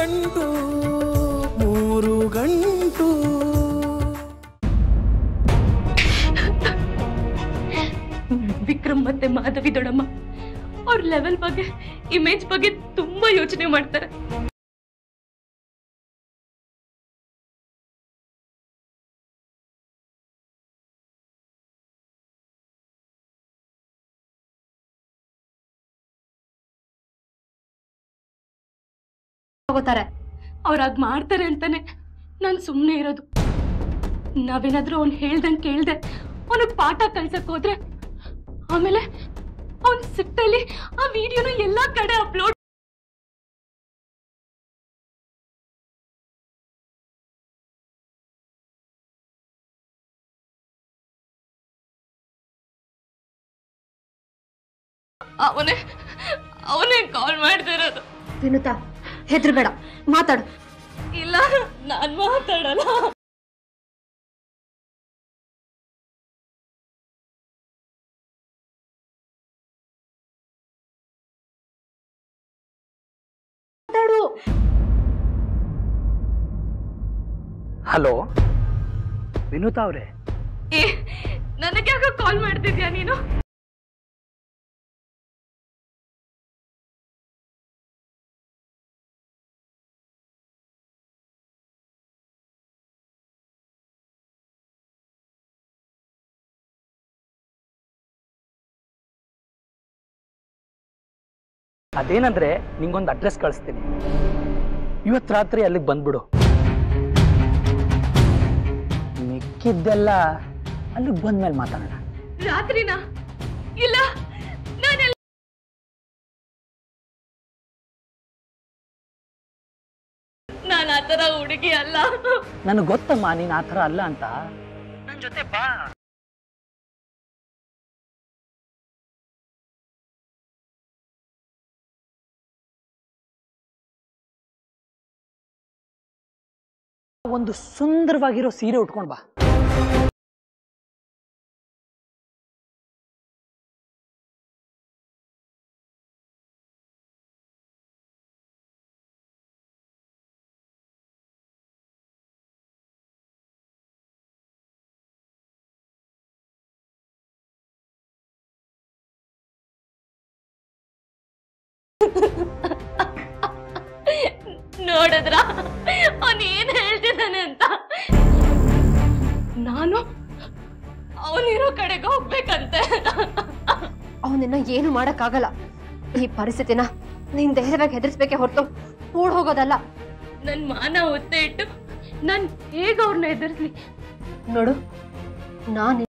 ಗಂಟು ಮೂರು ಗಂಟು ವಿಕ್ರಮ್ ಮತ್ತೆ ಮಾಧವಿ ದೊಡಮ್ಮ ಅವ್ರ ಲೆವೆಲ್ ಬಗ್ಗೆ ಇಮೇಜ್ ಬಗ್ಗೆ ತುಂಬಾ ಯೋಚನೆ ಮಾಡ್ತಾರೆ ಹೋಗೋತಾರೆ ಅವ್ರಾಗ್ ಮಾಡ್ತಾರೆ ಅಂತಾನೆ ನಾನ್ ಸುಮ್ನೆ ಇರೋದು ನಾವೇನಾದ್ರೂ ಅವ್ನ್ ಹೇಳ್ದಂಗ್ ಕೇಳ್ದೆ ಅವನಿಗೆ ಪಾಠ ಕಲ್ಸಕ್ ಹೋದ್ರೆ ಆಮೇಲೆ ಅವನ್ ಸಿಟ್ಟಲ್ಲಿ ಆ ವಿಡಿಯೋನ ಎಲ್ಲಾ ಕಡೆ ಅಪ್ಲೋಡ್ ಅವನೇ ಅವನೇ ಕಾಲ್ ಮಾಡ್ತಿರೋದು ವಿನುತಾ ಹೆದ್ರಬೇಡ ಮಾತಾಡು ಇಲ್ಲ ನಾನ್ ಮಾತಾಡಲ್ಲ ಮಾತಾಡು ಹಲೋ ವಿನೂತಾ ಅವರೇ ಏ ನನಗೆ ಯಾಕೆ ಕಾಲ್ ಮಾಡ್ತಿದ್ಯಾ ನೀನು ಅದೇನಂದ್ರೆ ನಿಂಗೊಂದು ಅಡ್ರೆಸ್ ಕಳಿಸ್ತೀನಿ ಇವತ್ತು ರಾತ್ರಿ ಅಲ್ಲಿಗೆ ಬಂದ್ಬಿಡು ಮಿಕ್ಕಿದ್ದೆಲ್ಲ ಅಲ್ಲಿಗೆ ಬಂದ್ಮೇಲೆ ಮಾತಾಡೋಣ ರಾತ್ರಿನಾ ಇಲ್ಲ ನಾನೆಲ್ಲ ನಾನು ಆ ಥರ ಹುಡುಗಿ ಅಲ್ಲ ನನಗೆ ಗೊತ್ತಮ್ಮ ನೀನು ಆ ಥರ ಅಲ್ಲ ಅಂತ ನನ್ನ ಜೊತೆ ಬಾ ಒಂದು ಸುಂದರವಾಗಿರೋ ಸೀರೆ ಉಟ್ಕೊಂಡು ಬಾ ನೋಡಿದ್ರ ಅವನ್ ಏನ್ ಹೇಳ್ತಿದ್ದಾನೆ ಅಂತ ನಾನು ಅವನಿರೋ ಕಡೆಗೆ ಹೋಗ್ಬೇಕಂತೆ ಅವನನ್ನ ಏನು ಮಾಡಕ್ಕಾಗಲ್ಲ ಈ ಪರಿಸ್ಥಿತಿನ ನೀನ್ ಧೈರ್ಯವಾಗಿ ಹೆದರ್ಸ್ಬೇಕೆ ಹೊರತು ಓಡ್ ಹೋಗೋದಲ್ಲ ನನ್ ಮಾನ ಒತ್ತೆ ಇಟ್ಟು ನಾನ್ ಹೇಗ ಅವ್ರನ್ನ ಎದುರಿಸ್ಲಿ ನೋಡು ನಾನು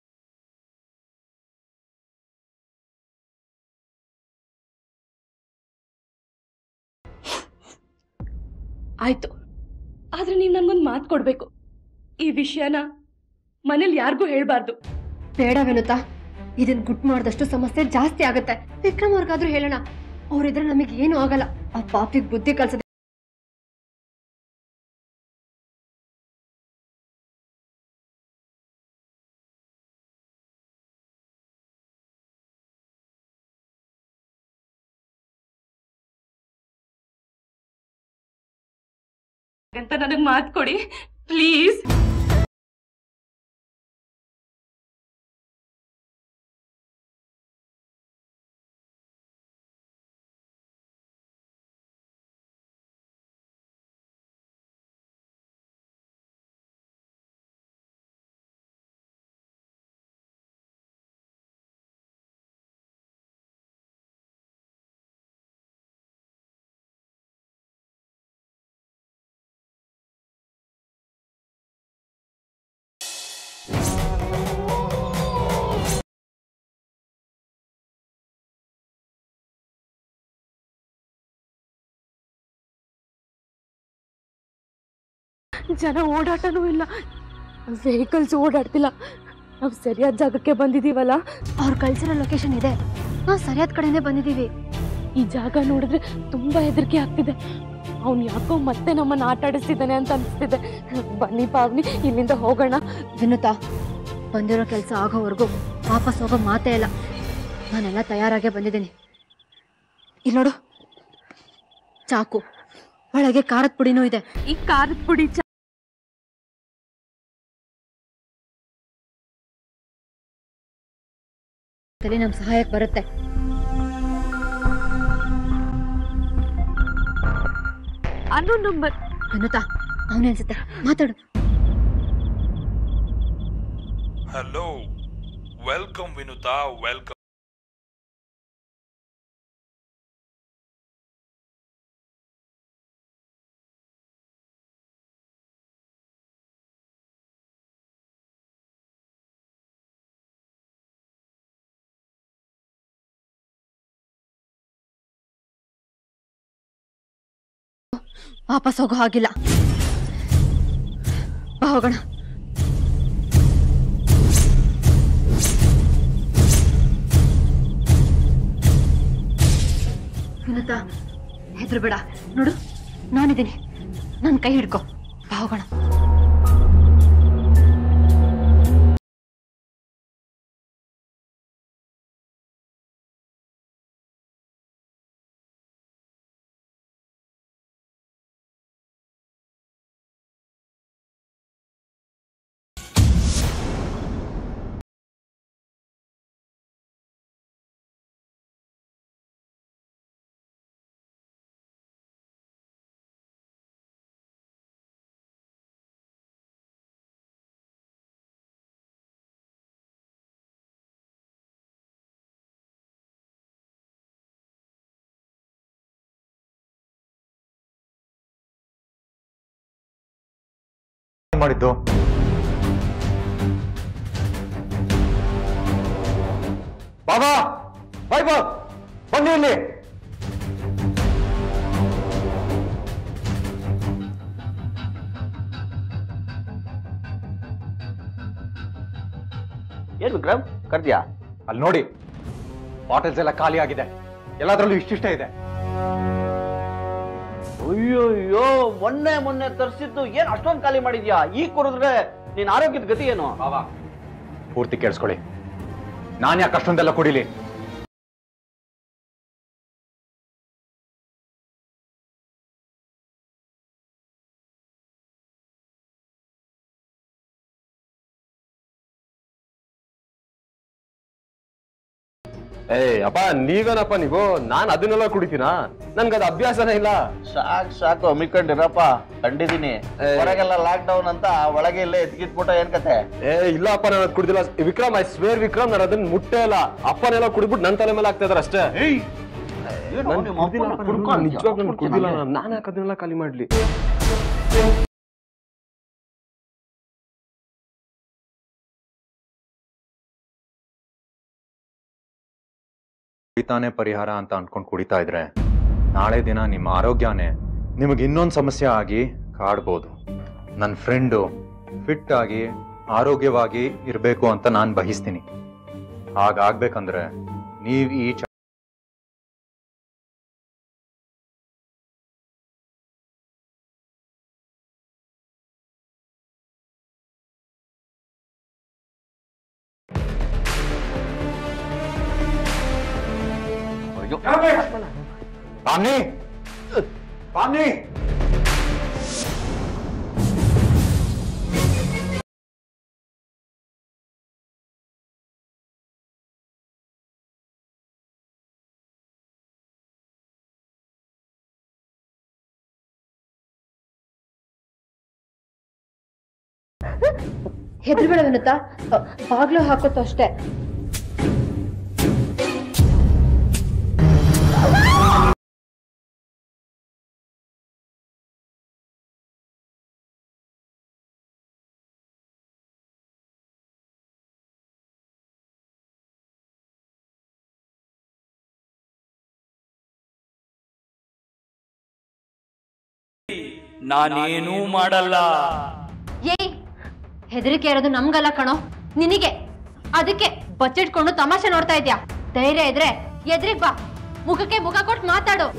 ಆಯ್ತು ಆದ್ರೆ ನೀನ್ ನನ್ಗೊಂದ್ ಮಾತು ಕೊಡ್ಬೇಕು ಈ ವಿಷಯನ ಮನೇಲಿ ಯಾರಿಗೂ ಹೇಳ್ಬಾರ್ದು ಬೇಡ ವಿನುತಾ ಇದನ್ ಗುಟ್ ಮಾಡಿದಷ್ಟು ಸಮಸ್ಯೆ ಜಾಸ್ತಿ ಆಗತ್ತೆ ವಿಕ್ರಮ್ ಅವ್ರಿಗಾದ್ರೂ ಹೇಳೋಣ ಅವ್ರಿದ್ರೆ ನಮಗೆ ಏನು ಆಗಲ್ಲ ಆ ಪಾಪಿಗ್ ಬುದ್ಧಿ ಕಲ್ಸದೆ ಅಂತ ನನಗ್ ಮಾತು ಕೊಡಿ ಪ್ಲೀಸ್ ಜನ ಓಡಾಟನೂ ಇಲ್ಲ ವೆಹಿಕಲ್ಸ್ ಓಡಾಡ್ತಿಲ್ಲ ನಾವು ಸರಿಯಾದ ಜಾಗಕ್ಕೆ ಬಂದಿದೀವಲ್ಲ ಅವ್ರು ಕಳ್ಸಿರೋ ಲೊಕೇಶನ್ ಇದೆ ನಾವು ಸರಿಯಾದ ಕಡೆನೆ ಬಂದಿದೀವಿ ಈ ಜಾಗ ನೋಡಿದ್ರೆ ತುಂಬಾ ಹೆದರಿಕೆ ಆಗ್ತಿದೆ ಅವ್ನು ಯಾಕೋ ಮತ್ತೆ ನಮ್ಮನ್ನ ಆಟ ಆಡಿಸ್ತಿದ್ದಾನೆ ಅಂತ ಅನಿಸ್ತಿದೆ ಬನ್ನಿ ಪಾವ್ನಿ ಇಲ್ಲಿಂದ ಹೋಗೋಣ ವಿನುತಾ ಬಂದಿರೋ ಕೆಲಸ ಆಗೋವರೆಗೂ ವಾಪಸ್ ಹೋಗೋ ಮಾತೇ ಇಲ್ಲ ನಾನೆಲ್ಲ ತಯಾರಾಗೇ ಬಂದಿದ್ದೀನಿ ಇಲ್ಲಿ ನೋಡು ಚಾಕು ಒಳಗೆ ಖಾರದ ಪುಡಿನೂ ಇದೆ ಈ ಖಾರದ ಪುಡಿ ಚ ತಲೆ ನಮ್ ಸಹಾಯಕ್ ಬರುತ್ತೆ ಅನ್ನೋ ನಂಬರ್ ವಿನುತಾ ಅವನೇ ಅನ್ಸುತ್ತೆ ಮಾತಾಡು Hello. Welcome, Vinuta. Welcome. ವಾಪಸ್ ಹೋಗೋ ಹಾಗಿಲ್ಲ ಬಾ ಹೋಗೋಣ ವಿನುತಾ ಹೆದ್ರು ಬೇಡ ನೋಡು ನಾನಿದ್ದೀನಿ ನನ್ನ ಕೈ ಹಿಡ್ಕೊ ಬಾ ಹೋಗೋಣ ಮಾಡಿದ್ದು ಬಾಬಾ ವೈಭವ್ ಬನ್ನಿ ಇಲ್ಲಿ ಏನ್ ವಿಕ್ರಮ್ ಕರ್ದ್ಯಾ ಅಲ್ಲಿ ನೋಡಿ ಬಾಟಲ್ಸ್ ಎಲ್ಲ ಖಾಲಿ ಆಗಿದೆ ಎಲ್ಲದರಲ್ಲೂ ಇಷ್ಟಿಷ್ಟೇ ಇದೆ ಅಯ್ಯೋ ಅಯ್ಯೋ ಮೊನ್ನೆ ಮೊನ್ನೆ ತರಿಸಿದ್ದು ಏನ್ ಅಷ್ಟೊಂದು ಖಾಲಿ ಮಾಡಿದ್ಯಾ ಈಗ ಕುಡಿದ್ರೆ ನಿನ್ ಆರೋಗ್ಯದ ಗತಿ ಏನು ಬಾಬಾ ಪೂರ್ತಿ ಕೇಳಿಸ್ಕೊಳ್ಳಿ ನಾನು ಯಾಕೆ ಅಷ್ಟೊಂದೆಲ್ಲ ಕುಡಿಲಿ ಏ ಅಪ್ಪ ನೀವೇನಪ್ಪ ನೀವು ನಾನ್ ಅದನ್ನೆಲ್ಲ ಕುಡಿತೀನಾ ನನ್ಗದ ಅಭ್ಯಾಸನೇ ಇಲ್ಲ ಸಾಕ್ ಸಾಕು ಅಮ್ಮಿಕೊಂಡಿರಪ್ಪ ಕಂಡಿದೀನಿ ಏ. ಹೊರಗೆಲ್ಲ ಲಾಕ್ ಡೌನ್ ಅಂತ ಒಳಗೆ ಇಲ್ಲೇ ಎತ್ಕಿಟ್ಬಿಟ್ಟು ಏನ್ ಕತೆ ಏ ಇಲ್ಲ ಅಪ್ಪ ನಾನು ಅದ್ ಕುಡ್ದಿಲ್ಲ ವಿಕ್ರಮ್ ಐ ಸ್ವೇರ್ ವಿಕ್ರಮ್ ನಾನು ಅದನ್ನ ಮುಟ್ಟೇ ಇಲ್ಲ ಅಪ್ಪನೆಲ್ಲ ಕುಡಿದ್ಬಿಟ್ಟು ನನ್ ತಲೆ ಮೇಲೆ ಆಗ್ತಾ ಇದಾರೆ ಅಷ್ಟೇ ಏನು ನಾನ್ ನಿಮ್ಮ ಕುಡ್ದಿಲ್ಲ ಅಪ್ಪನ ಅಪ್ಪ, ಕುಡ್ಕೊ ನಾನು ಅಂತ್ಯಾ? ನಿಜವಾಗ್ಲೂ ನಾನು ಕುಡ್ದಿಲ್ಲ ಕುಡ್ಕೊತೀನಿ. ನಾನು ಯಾಕೆ ಅದನ್ನೆಲ್ಲ ಖಾಲಿ ಮಾಡ್ಲಿ ಕುಡಿತಾನೆ ಪರಿಹಾರ ಅಂತ ಅನ್ಕೊಂಡು ಕುಡಿತಾ ಇದ್ರೆ ನಾಳೆ ದಿನ ನಿಮ್ಮ ಆರೋಗ್ಯನೇ ನಿಮಗೆ ಇನ್ನೊಂದು ಸಮಸ್ಯೆ ಆಗಿ ಕಾಡ್ಬೋದು ನನ್ನ ಫ್ರೆಂಡು ಫಿಟ್ ಆಗಿ ಆರೋಗ್ಯವಾಗಿ ಇರಬೇಕು ಅಂತ ನಾನು ಬಯಸ್ತೀನಿ ಹಾಗಾಗ್ಬೇಕಂದ್ರೆ ನೀವು ಈ ಚ ಅಯ್ಯೋ. ಪಾಮ್ನಿ ಪಾಮ್ನಿ ಹೆದ್ರುಬೇಡ ವಿನುತಾ ಅ, ಬಾಗ್ಲು ಹಾಕೋತು ಅಷ್ಟೇ ನಾನೇನೂ ಮಾಡಲ್ಲ ಏಯ್ ಹೆದರಿಕೆ ಇರೋದು ನಮ್ಗಲ್ಲ ಕಣೋ ನಿನಗೆ ಅದಕ್ಕೆ ಬಚ್ಚಿಟ್ಕೊಂಡು ತಮಾಷೆ ನೋಡ್ತಾ ಇದ್ಯಾ ಧೈರ್ಯ ಇದ್ರೆ ಎದ್ರಿಗ್ ಬಾ ಮುಖಕ್ಕೆ ಮುಖ ಕೊಟ್ಟು ಮಾತಾಡು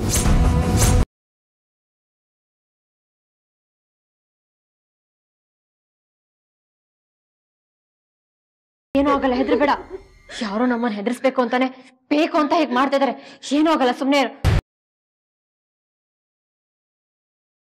ಏನೂ ಆಗಲ್ಲ ಹೆದರ್ಬೇಡ ಯಾರೋ ನಮ್ಮನ್ನ ಹೆದರ್ಸ್ಬೇಕು ಅಂತಾನೆ ಬೇಕು ಅಂತ ಹೀಗ್ ಮಾಡ್ತಾ ಇದಾರೆ ಏನೂ ಆಗಲ್ಲ ಸುಮ್ನೆ ಇರು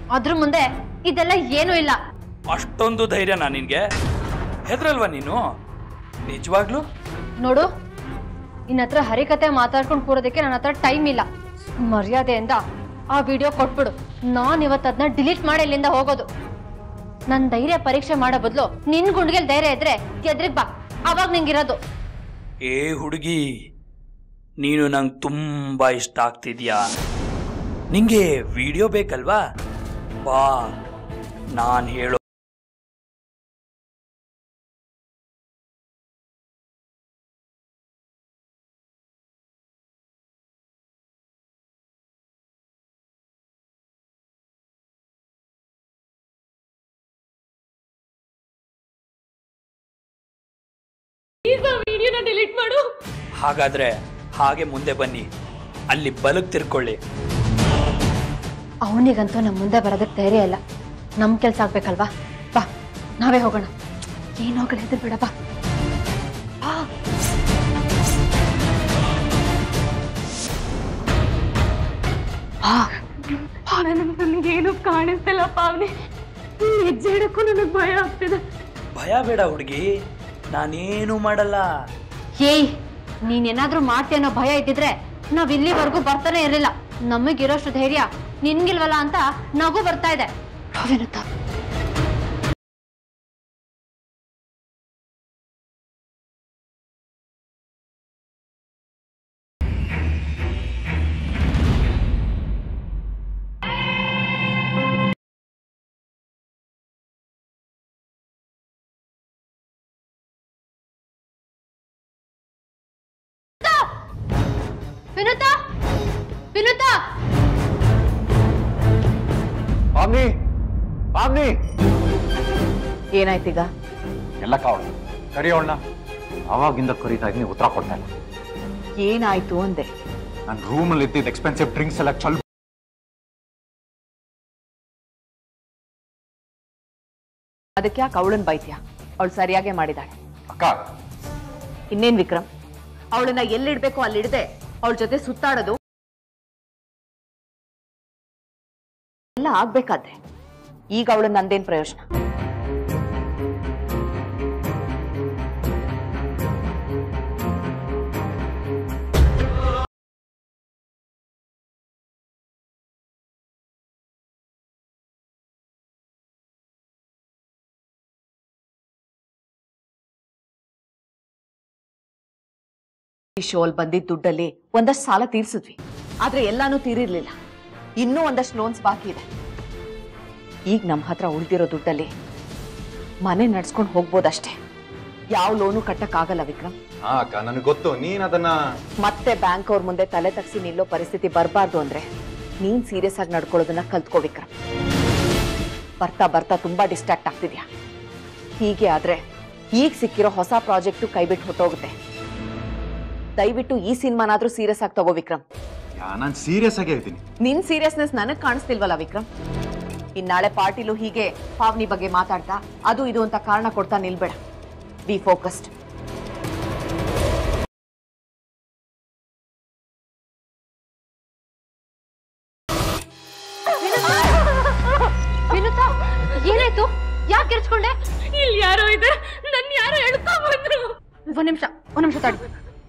ಅದ್ರ ಮುಂದೆ ಇದೆಲ್ಲ ಏನೂ ಇಲ್ಲ ಅಷ್ಟೊಂದು ಧೈರ್ಯನಾ ನಿನ್ಗೆ ಹೆದ್ರಲ್ವಾ ನೀನು ನಿಜವಾಗ್ಲೂ ನೋಡು ನಿನ್ನ ಹತ್ರ ಹರಿಕತೆ ಮಾತಾಡ್ಕೊಂಡು ಕೂರೋದಕ್ಕೆ ನನ್ನ ಹತ್ರ ಟೈಮ್ ಇಲ್ಲ ಮರ್ಯಾದೆಯಿಂದ ಆ ವಿಡಿಯೋ ಕೊಟ್ಬಿಡು ನಾನು ಇವತ್ತು ಅದನ್ನ ಡಿಲೀಟ್ ಮಾಡಿ ಇಲ್ಲಿಂದ ಹೋಗೋದು ನನ್ನ ಧೈರ್ಯ ಪರೀಕ್ಷೆ ಮಾಡೋ ಬದಲು ನಿನ್ ಗುಂಡ್ಗೆಲ್ ಧೈರ್ಯ ಇದ್ರೆ ಎದ್ರಿಗ್ ಬಾ ಅವಾಗ ನಿಂಗಿರೋದು ಏ ಹುಡುಗಿ ನೀನು ನಂಗೆ ತುಂಬಾ ಇಷ್ಟ ಆಗ್ತಿದ್ಯಾ ನಿಂಗೆ ವಿಡಿಯೋ ಬೇಕಲ್ವಾ ಬಾ ನಾನು ಹೇಳೋ ಈಗ ವಿಡಿಯೋನ ಡಿಲೀಟ್ ಮಾಡು ಹಾಗಾದ್ರೆ ಹಾಗೆ ಮುಂದೆ ಬನ್ನಿ ಅಲ್ಲಿ ಬಲಕ್ ತಿರ್ಕೊಳ್ಳಿ ಅವನಿಗಂತೂ ನಮ್ಮ ಮುಂದೆ ಬರೋದಕ್ಕೆ ಧೈರ್ಯ ಇಲ್ಲ ನಮ್ ಕೆಲ್ಸ ಆಗ್ಬೇಕಲ್ವಾ ಬಾ ನಾವೇ ಹೋಗೋಣ ಏನು ಹೋಗಲ್ಲ ಹೆದರ್ ಬಿಡ ಬಾ ಬಾ. ಬಾ. ನನಗೇನು ಕಾಣಿಸ್ತಿಲ್ಲ ಪಾವನಿ ನೀನ್ ಹೆಜ್ಜೆ ಇಡಕ್ಕೂ ನನಗೆ ಭಯ ಆಗ್ತಿದೆ ಭಯ ಬೇಡ ಹುಡುಗಿ ನಾನೇನು ಮಾಡಲ್ಲ ಏಯ್ ನೀನೇನಾದ್ರೂ ಮಾಡ್ತೀಯ ಅನ್ನೋ ಭಯ ಇದ್ದಿದ್ರೆ ನಾವ್ ಇಲ್ಲಿವರೆಗೂ ಬರ್ತಾನೆ ಇರಲಿಲ್ಲ ನಮಗಿರೋಷ್ಟು ಧೈರ್ಯ ನಿನ್ಗಿಲ್ವಲ್ಲ ಅಂತ ನಗು ಬರ್ತಾ ಇದೆ ವಿನುತಾ ವಿನುತಾ ವಿನುತಾ ಪಾಮ್ನಿ ಪಾಮ್ನಿ ಏನಾಯ್ತೀಗ ಎಲ್ಲ ಕಾವಳ ಕರಿಯೋಣ ಅವಾಗಿಂದ ಕರೀತಾ ಇದ್ದೀನಿ ಉತ್ತರ ಕೊಡ್ತಾ ಇಲ್ಲ ಏನಾಯ್ತು ಅಂದೆ ನನ್ನ ರೂಮಲ್ಲಿ ಇದ್ದಿದ್ದ ಎಕ್ಸ್ಪೆನ್ಸಿವ್ ಡ್ರಿಂಕ್ಸ್ ಎಲ್ಲ ಚಲ್ ಅದಕ್ಕೆ ಯಾಕೆ ಅವಳನ್ ಬೈತ್ಯ ಅವಳು ಸರಿಯಾಗೇ ಮಾಡಿದಾಳೆ ಅಕ್ಕ ಇನ್ನೇನ್ ವಿಕ್ರಮ್ ಅವಳನ್ನ ಎಲ್ಲಿಡ್ಬೇಕು ಅಲ್ಲಿಡದೆ ಅವಳ ಜೊತೆ ಸುತ್ತಾಡೋದು ಎಲ್ಲ ಆಗ್ಬೇಕಾದ್ರೆ ಈಗ ಅವಳು ನಂದೇನ್ ಪ್ರಯೋಜನ ಈ ಶೋಲ್ ಬಂದಿದ್ದ ದುಡ್ಡಲ್ಲಿ ಒಂದಷ್ಟು ಸಾಲ ತೀರ್ಸಿದ್ವಿ ಆದ್ರೆ ಎಲ್ಲಾನು ತೀರಿರ್ಲಿಲ್ಲ ಇನ್ನೂ ಒಂದಷ್ಟು ಲೋನ್ಸ್ ಬಾಕಿ ಇದೆ ಈಗ ನಮ್ಮ ಹತ್ರ ಉಳಿದಿರೋ ದುಡ್ಡಲ್ಲಿ ಮನೆ ನಡ್ಸ್ಕೊಂಡು ಹೋಗ್ಬೋದಷ್ಟೇ ಯಾವ ಲೋನು ಕಟ್ಟಕ್ಕಾಗಲ್ಲ ವಿಕ್ರಮ್ ಹಾ ಅಕ್ಕ ನನಗೆ ಗೊತ್ತು ನೀನ್ ಅದನ್ನ ಮತ್ತೆ ಬ್ಯಾಂಕ್ ಅವ್ರ ಮುಂದೆ ತಲೆ ತಗ್ಸಿ ನಿಲ್ಲೋ ಪರಿಸ್ಥಿತಿ ಬರಬಾರ್ದು ಅಂದ್ರೆ ನೀನ್ ಸೀರಿಯಸ್ ಆಗಿ ನಡ್ಕೊಳ್ಳೋದನ್ನ ಕಲ್ತ್ಕೋ ವಿಕ್ರಮ್ ಬರ್ತಾ ಬರ್ತಾ ತುಂಬಾ ಡಿಸ್ಟ್ರಾಕ್ಟ್ ಆಗ್ತಿದ್ಯಾ ಹೀಗೆ ಆದ್ರೆ ಈಗ ಸಿಕ್ಕಿರೋ ಹೊಸ ಪ್ರಾಜೆಕ್ಟು ಕೈಬಿಟ್ಟು ಹೊಟ್ಟೋಗುತ್ತೆ ದಯವಿಟ್ಟು ಈ ಸಿನಿಮಾನಾದ್ರೂ ಸೀರಿಯಸ್ ಆಗಿ ತಗೋ ವಿಕ್ರಮ್ ನಾನು ಸೀರಿಯಸ್ ಆಗೇ ಇದ್ದೀನಿ ನಿನ್ ಸೀರಿಯಸ್ನೆಸ್ ನನಗ್ ಕಾಣಿಸ್ತಿಲ್ವಲ್ಲ ವಿಕ್ರಮ್ ಇನ್ನಾಳೆ ಪಾರ್ಟಿಲು ಹೀಗೆ ಪಾವನಿ ಬಗ್ಗೆ ಮಾತಾಡ್ತಾ ಅದು ಇದು ಅಂತ ಕಾರಣ ಕೊಡ್ತಾ ನಿಲ್ಬೇಡ ಬಿ ಫೋಕಸ್ಡ್ ವಿನುತಾ ಏನಾಯ್ತು ಯಾಕೆ ಕಿರ್ಚ್ಕೊಂಡೆ ಇಲ್ಲಿ ಯಾರೋ ಇದೆ ನನ್ನ ಯಾರೋ ಎಳ್ಕೊಂಡ್ ಬಂದ್ರು ಒಂದ್ ನಿಮಿಷ ಒಂದ್ ನಿಮಿಷ ತಡಿ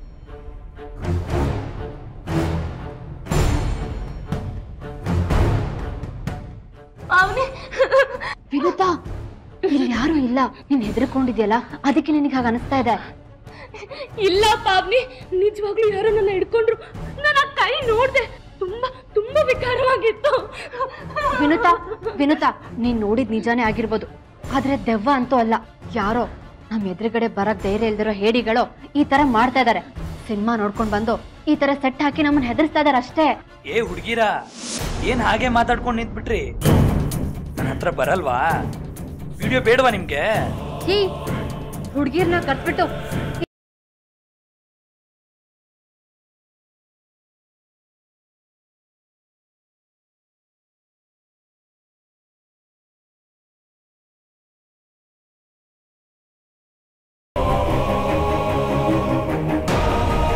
ಪಾವನಿ ವಿನುತಾ ಇಲ್ಲಿ ಯಾರು ಇಲ್ಲ ನೀನ್ ಹೆದರ್ಕೊಂಡಿದ್ಯಲ್ಲ ಅದಕ್ಕೆ ನಿನಗೆ ಹಾಗೆ ಅನಿಸ್ತಾ ಇದೆ ಇಲ್ಲ ಪಾವ್ನಿ ನಿಜವಾಗ್ಲೂ ಯಾರೋ ನನ್ನ ಹಿಡ್ಕೊಂಡ್ರು ನಾನು ಆ ಕೈ ನೋಡ್ದೆ ತುಂಬಾ ತುಂಬಾ ವಿಕಾರವಾಗಿತ್ತು ವಿನುತಾ ವಿನುತಾ ನೀನ್ ನೋಡಿದ್ ನಿಜಾನೇ ಆಗಿರ್ಬೋದು ಆದ್ರೆ ದೆವ್ವ ಅಂತೂ ಅಲ್ಲ ಯಾರೋ ನಮ್ ಎದುರುಗಡೆ ಬರಕ್ ಧೈರ್ಯ ಇಲ್ದಿರೋ ಹೇಡಿಗಳು ಈ ತರ ಮಾಡ್ತಾ ಇದಾರೆ ಸಿನಿಮಾ ನೋಡ್ಕೊಂಡ್ ಬಂದು ಈ ತರ ಸೆಟ್ ಹಾಕಿ ನಮ್ಮನ್ನ ಹೆದರ್ಸ್ತಾ ಇದಾರೆ ಅಷ್ಟೇ ಏ ಹುಡುಗಿರ ಏನ್ ಹಾಗೆ ಮಾತಾಡ್ಕೊಂಡು ನಿಂತ್ಬಿಟ್ರಿ ನನ್ನ ಹತ್ರ ಬರಲ್ವಾ ವಿಡಿಯೋ ಬೇಡವಾ ನಿಮ್ಗೆ ಈ ಹುಡ್ಗಿರ್ನ ಕಟ್ಬಿಟ್ಟು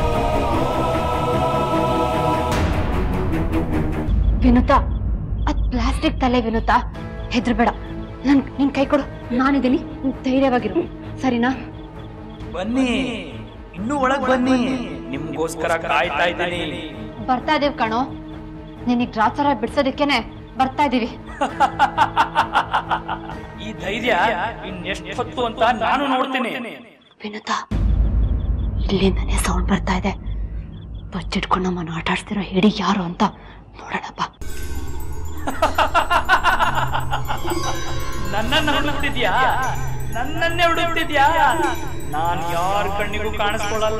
ವಿನುತಾ ಅದ್ ಪ್ಲಾಸ್ಟಿಕ್ ತಲೆ ವಿನುತ್ತಾ ಹೆದ್ರಬೇಡ ನನ್ ನಿನ್ ಕೈ ಕೊಡು ನಾನಿದ್ದೀನಿ ನೀನ್ ಧೈರ್ಯವಾಗಿರು ಸರಿನಾ ಬನ್ನಿ ಇನ್ನೂ ಒಳಗ್ ಬನ್ನಿ ನಿಮ್ಗೋಸ್ಕರ ಕಾಯ್ತಾ ಇದ್ದೀನಿ ಬರ್ತಾ ಇದೀವಿ ಕಣೋ ನಿನಗ್ ಡ್ರಾಚರ ಬಿಡ್ಸೋದಕ್ಕೇನೆ ಬರ್ತಾ ಇದೀವಿ ಈ ಧೈರ್ಯ ಇನ್ನೆಷ್ಟು ಹೊತ್ತು ಅಂತ ನಾನು ನೋಡ್ತೀನಿ ವಿನುತಾ ಇಲ್ಲಿಂದನೇ ಸೌಂಡ್ ಬರ್ತಾ ಇದೆ ಬಚ್ಚಿಟ್ಕೊಂಡು ನಮ್ಮನ್ನು ಆಟ ಆಡ್ಸ್ತಿರೋ ಹಿಡಿ ಯಾರು ಅಂತ ನೋಡೋಣಪ್ಪ ನನ್ನನ್ನ ಹುಡುಕ್ತಿದ್ಯಾ ನನ್ನನ್ನೇ ಹುಡುಕ್ತಿದ್ಯಾ ನಾನ್ ಯಾರ ಕಣ್ಣಿಗೂ ಕಾಣಿಸ್ಕೊಳ್ಳಲ್ಲ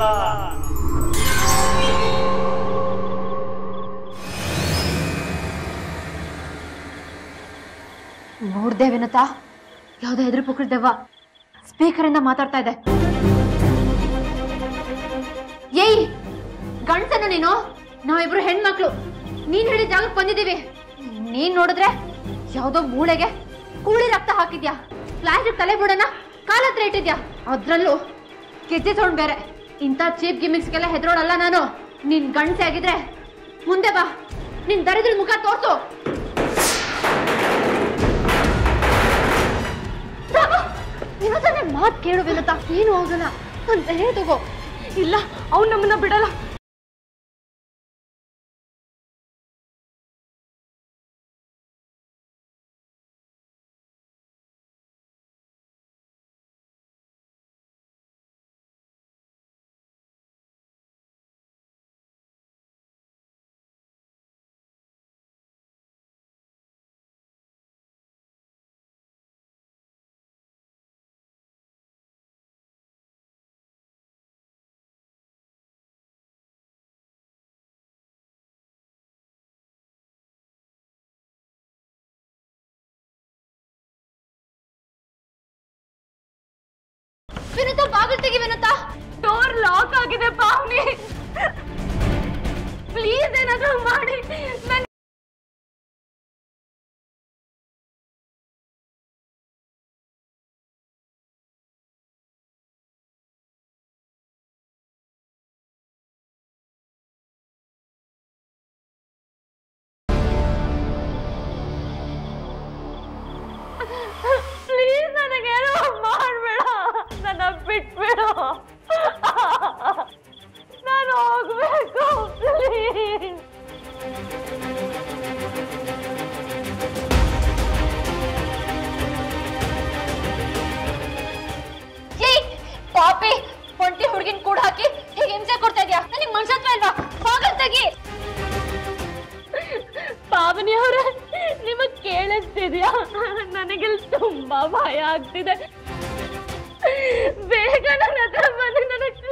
ನೋಡ್ದೆ ವಿನುತಾ ಯಾವ್ದೋ ಎದುರು ಪುಕ್ರ ದೆವ್ವ ಸ್ಪೀಕರ್ ಇಂದ ಮಾತಾಡ್ತಾ ಇದೆ ಏಯ್ ಗಂಡ್ಸನು ನೀನು ನಾವಿಬ್ರು ಹೆಣ್ಮಕ್ಳು ನೀನ್ ಹೇಳಿದ ಜಾಗಕ್ಕೆ ಬಂದಿದೀವಿ ನೀನ್ ನೋಡಿದ್ರೆ ಯಾವ್ದೋ ಮೂಳೆಗೆ ಕೂಳಿ ರಕ್ತ ಹಾಕಿದ್ಯಾ ಪ್ಲಾಸ್ಟಿಕ್ ತಲೆ ಬುಡನ ಕಾಲ ಹತ್ರ ಇಟ್ಟಿದ್ಯಾ ಅದ್ರಲ್ಲೂ ಗೆಜ್ಜೆ ಸೌಂಡ್ ಬೇರೆ ಇಂಥ ಚೀಪ್ ಗಿಮಿಕ್ಸ್ಗೆಲ್ಲ ಹೆದರೋಳಲ್ಲ ನಾನು ನಿನ್ ಗಂಡ್ಸೆ ಆಗಿದ್ರೆ ಮುಂದೆ ಬಾ ನಿನ್ ದರಿದ್ರ ಮುಖ ತೋರ್ಸು ವಿನೋದ ನನ್ ಮಾತ್ ಕೇಳು ವಿನೋದ ಏನು ಹೋಗಲ್ಲ ನನ್ ಧೈರ್ಯ ತಗೋ ಇಲ್ಲ ಅವ್ನು ನಮ್ಮನ್ನ ಬಿಡಲ್ಲ ವಿನೋದ ಬಾಗಿಲು ತೆಗಿ ವಿನೋದ ಡೋರ್ ಲಾಕ್ ಆಗಿದೆ ಪಾವನಿ ಪ್ಲೀಸ್ ಏನಾದ್ರೂ ಮಾಡಿ ನನ್ ಪ್ಲೀಸ್ ನನಗೇನೋ ಮಾಡಬೇಡ ನನ್ನ ಬಿಟ್ಬಿಡು ನಾನು ಹೋಗ್ಬೇಕು ಪ್ಲೀಸ್ ಏಯ್ ಪಾಪಿ ಒಂಟಿ ಹುಡುಗಿನ ಕೂಡ ಹಾಕಿ ಹೀಗೆ ಹಿಂಸೆ ಕೊಡ್ತಾ ಇದ್ಯಾ ನನಗೆ ಮನ್ಸತ್ವ ಇಲ್ವಾ ಬಾಗಿಲು ತೆಗಿ ಪಾವನಿ ಅವರ ನಿಮಗ್ ಕೇಳಿಸ್ತಿದ್ಯಾ ನನಗಿಲ್ಲಿ ತುಂಬಾ ಭಯ ಆಗ್ತಿದೆ ಬೇಗ ನನ್ನ ಹತ್ರ ಬನ್ನಿ ನನಗೆ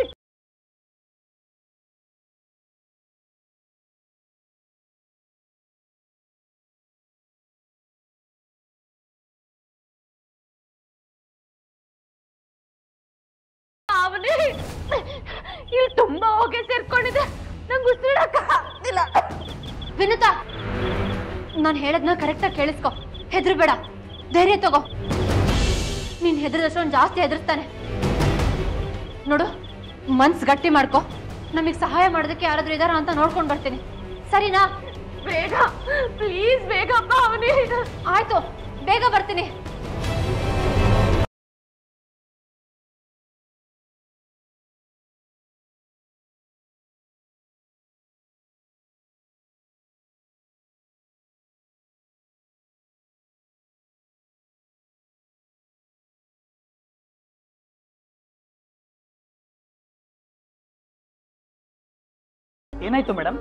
ಪಾವನಿ ಇಲ್ಲಿ ತುಂಬಾ ಹೋಗಿ ಸೇರ್ಕೊಂಡಿದೆ ನಂಗೆ ಉಸಿರಾಡಕ್ಕ ಆಗ್ತಿಲ್ಲ ವಿನುತಾ ನಾನು ಹೇಳದ್ನ ಕರೆಕ್ಟಾಗಿ ಕೇಳಿಸ್ಕೊ ಹೆದ್ರು ಬೇಡ ಧೈರ್ಯ ತಗೋ ನೀನ್ ಹೆದರ್ದಷ್ಟೊಂದು ಜಾಸ್ತಿ ಹೆದರ್ಸ್ತಾನೆ ನೋಡು ಮನ್ಸ್ ಗಟ್ಟಿ ಮಾಡ್ಕೊ ನಮಗೆ ಸಹಾಯ ಮಾಡೋದಕ್ಕೆ ಯಾರಾದ್ರೂ ಇದಾರ ಅಂತ ನೋಡ್ಕೊಂಡ್ ಬರ್ತೀನಿ ಸರಿನಾ ಬೇಗ ಪ್ಲೀಸ್ ಬೇಗ ಪಾವನಿ ಆಯ್ತು ಬೇಗ ಬರ್ತೀನಿ ಏನಾಯ್ತು ಮೇಡಮ್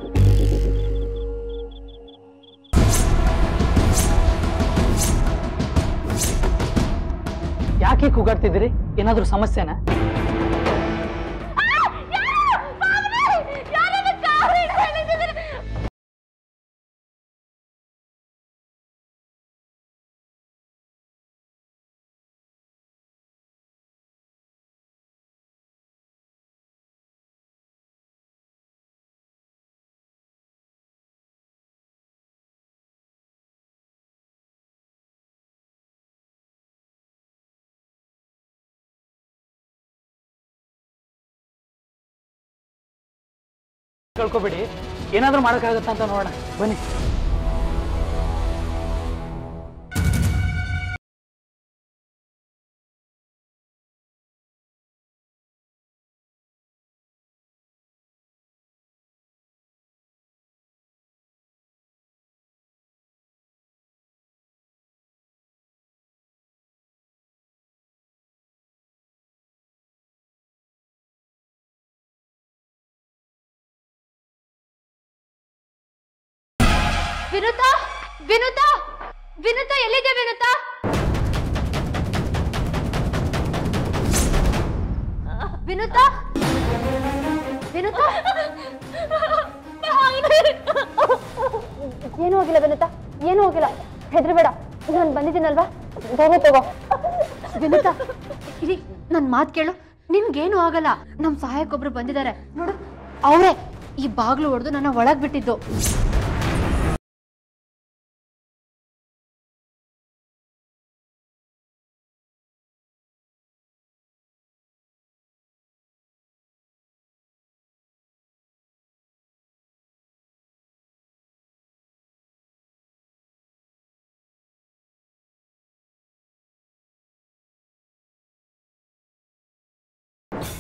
ಯಾಕೆ ಕೂಗಾಡ್ತಿದ್ದೀರಿ ಏನಾದ್ರೂ ಸಮಸ್ಯೆನಾ ಕಳ್ಕೊಬೇಡಿ ಏನಾದ್ರೂ ಮಾಡೋಕ್ಕಾಗತ್ತಾ ಅಂತ ನೋಡೋಣ ಬನ್ನಿ ವಿನುತಾ ವಿನುತಾ ವಿನುತಾ ಎಲ್ಲಿದೆ ವಿನುತಾ ವಿನುತಾ ವಿನುತಾ ಏನೂ ಆಗಿಲ್ಲ ವಿನುತಾ ಏನೂ ಆಗಿಲ್ಲ ಹೆದರ್ಬೇಡ ನಾನು ಬಂದಿದ್ದೀನಲ್ವಾ ಧೈರ್ಯ ತಗೋ ವಿನುತಾ ಇರಿ ನನ್ನ ಮಾತು ಕೇಳು ನಿನ್ಗೇನು ಆಗಲ್ಲ ನಮ್ಮ ಸಹಾಯಕ್ಕೊಬ್ರು ಬಂದಿದ್ದಾರೆ ನೋಡು ಅವರೇ ಈ ಬಾಗ್ಲು ಹೊಡೆದು ನನ್ನ ಒಳಗ್ ಬಿಟ್ಟಿದ್ದು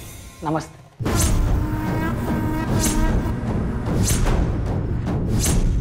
ನಮಸ್ತೆ